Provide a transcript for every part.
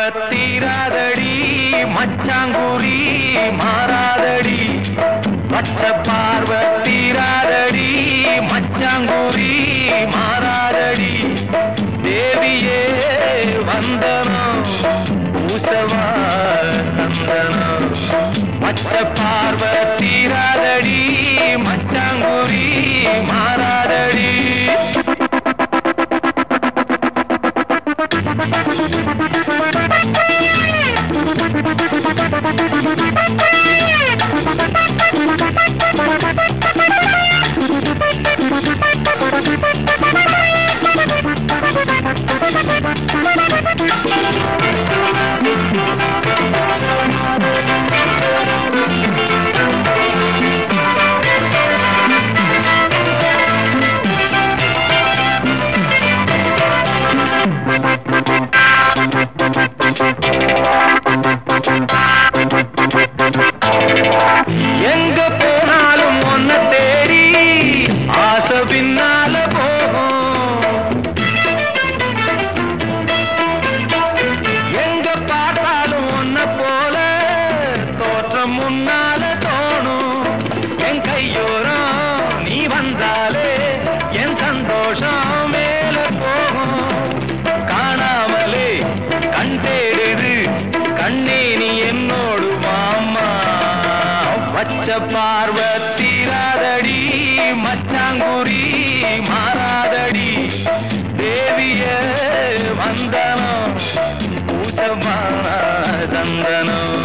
தீராதடி மச்சாங்குரி மாறாதடி பச்ச பார்வை தீராதடி மச்சாங்குரி மாறாதடி தேவியே வந்தனம் பூசவா சந்தனம் பச்ச பார்வை தீராதடி மச்சாங்குரி மாறாதடி எங்க போனாலும் ஒன்ன தேடி ஆசை பின்னால போகும் எங்க பார்த்தாலும் ஒன்ன போல தோற்றம் முன்னால தோணும் என் கையோரம் நீ வந்தாலே என் சந்தோஷம் மேல போகும் காணாமலே கண் தேடுது கண்ணே நீ என்னோடு மாமா பச்ச பார்வை தீராதடி மச்சாங்குரி மாறாதடி தேவிய வந்தனம் பூசமான சந்தனம்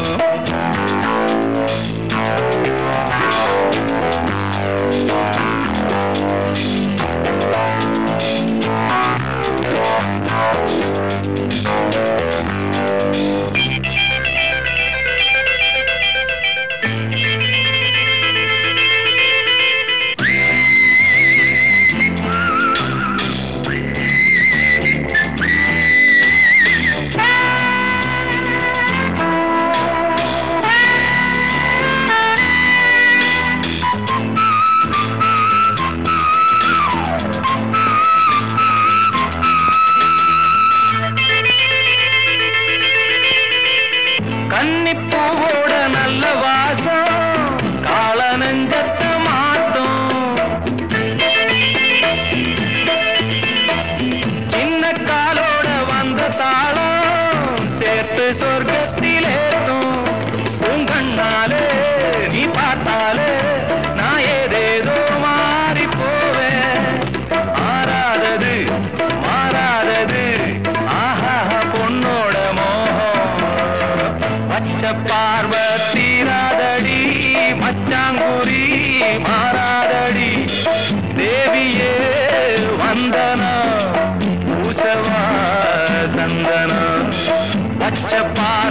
கன்னிப்பூவோட நல்ல வாசம் கால நெஞ்சத்தை மாட்டும் சின்ன காலோட வந்த தாளம் சேர்த்து சொர்க்கத்திலேத்தும் உங்கண்ணாலே நீ பார்த்தாலே நான் ஏதேதோ மாறி போவேன் ஆறாதது மாறாதது ஆஹா பொண்ணோட மோகம் பச்ச பார்வை தீராதடி மச்சாங்குரி மாறாதடி தேவியே வந்தனம் பூசவா சந்தனம் பச்ச பார்வை